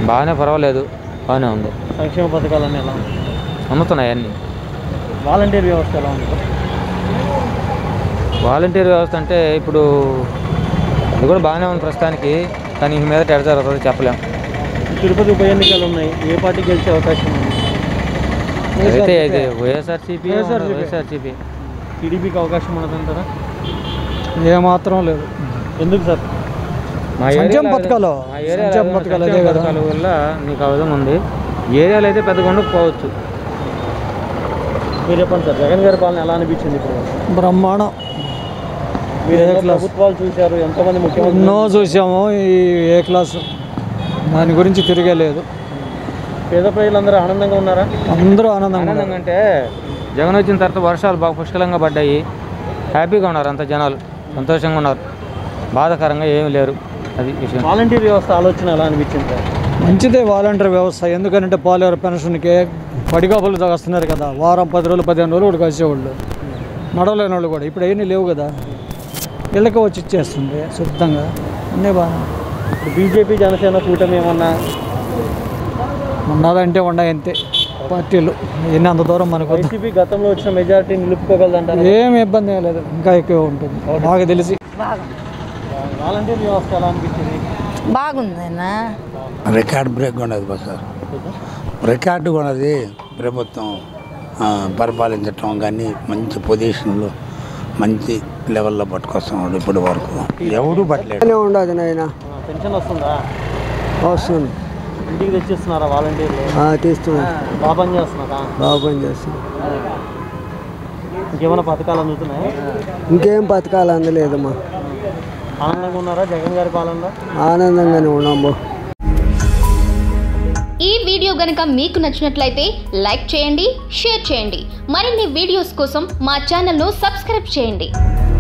బాగానే పర్వాలేదు బాగానే ఉంది సంక్షేమ పథకాలన్నీ ఎలా ఉన్నాయి అందుతున్నాయి అన్నీ వాలంటీర్ వ్యవస్థ ఎలా ఉంది వాలంటీర్ వ్యవస్థ అంటే ఇప్పుడు అది కూడా బాగానే ఉంది ప్రస్తుతానికి కానీ ఇంక మీద ఎడ జరుగుతుందో చెప్పలేం తిరుపతి ఉప ఎన్నికలు ఉన్నాయి ఏ పార్టీ గెలిచే అవకాశం ఉంది అయితే అయితే వైఎస్ఆర్సీపీ వైఎస్ఆర్సీపీ. వైఎస్ఆర్సీపీ టీడీపీకి అవకాశం ఉండదంటారా ఏమాత్రం లేదు ఎందుకు సార్ మా సంక్షేమ ఏరియాలో పథకాలు, మా ఏరియాలో సంక్షేమ పథకాలు అదే సంక్షేమ కదా. పథకాల వల్ల మీకు ఆ విధంగా ఉంది ఏరియాలో అయితే పెద్దగా ఉండకపోవచ్చు మీరు చెప్పండి సార్ జగన్ గారి పాలన ఎలా అనిపించింది ఇప్పుడు బ్రహ్మాండం మీరు ఏ ఎన్నో క్లాస్? ప్రభుత్వాలు చూశారు ఎంతోమంది ముఖ్యమంత్రులు ఎన్నో చూసాము ఈ ఏ క్లాసు దాని గురించి తిరిగే లేదు పేద ప్రజలందరూ ఆనందంగా ఉన్నారా అందరూ ఆనందంగా ఆనందంగా ఉన్నారు అంటే జగన్ వచ్చిన తర్వాత వర్షాలు బాగా పుష్కలంగా పడ్డాయి హ్యాపీగా ఉన్నారు అంత జనాలు సంతోషంగా ఉన్నారు బాధాకరంగా ఏమీ లేరు అది విషయం వాలంటీర్ వ్యవస్థ ఆలోచన ఎలా అనిపించింది సార్ మంచిదే వాలంటీర్ వ్యవస్థ ఎందుకంటే పాలేరు పెన్షన్కి పడిగాపులు వస్తున్నారు కదా వారం పది రోజులు పదిహేను రోజులు కూడా కలిసేవాళ్ళు నడవలేని వాళ్ళు కూడా ఇప్పుడు అవన్నీ లేవు కదా ఇళ్ళకి వచ్చి ఇచ్చేస్తుంది శుద్ధంగా అన్నీ బాగా ఇప్పుడు బీజేపీ జనసేన కూటమి ఏమన్నా ఉన్నదంటే ఉన్నాయి అంతే పార్టీలు ఎన్ని అంత దూరం మనకు వద్దు. వైసీపీ గతంలో వచ్చిన మెజారిటీ నిలుపుకోగలదంటారు ఏం ఇబ్బంది ఏం లేదు ఇంకా ఎక్కువ ఉంటుంది బాగా తెలిసి వాలంటీర్ వ్యవస్థ ఎలా అనిపించింది బాగుందన్నా రికార్డ్ బ్రేక్ ఉన్నది బస్ సార్ రికార్డు ఉన్నది ప్రభుత్వం ఆ, పరిపాలించటం కానీ మంచి పొజిషన్లో మంచి లెవెల్లో పట్టుకొస్తున్నాడు ఇప్పటి వరకు ఎవడు పట్టలేడు ఉండదు నాయన పెన్షన్ వస్తుందా వస్తుంది ఇంటికి తెచ్చిస్తున్నారా వాలంటీర్లు తీస్తున్నా బాగా పని చేస్తున్నారా బాగా పని చేస్తుంది ఇంకేమైనా పథకాలు అందుతున్నాయా ఇంకేం పథకాలు అందలేదమ్మా ఆనందంగా ఉన్నారా జగన్ గారి పాలనలో ఆనందంగానే ఉన్నాము ఈ వీడియో గనుక మీకు నచ్చినట్లయితే లైక్ చేయండి షేర్ చేయండి మరిన్ని వీడియోస్ కోసం మా ఛానల్ను సబ్స్క్రైబ్ చేయండి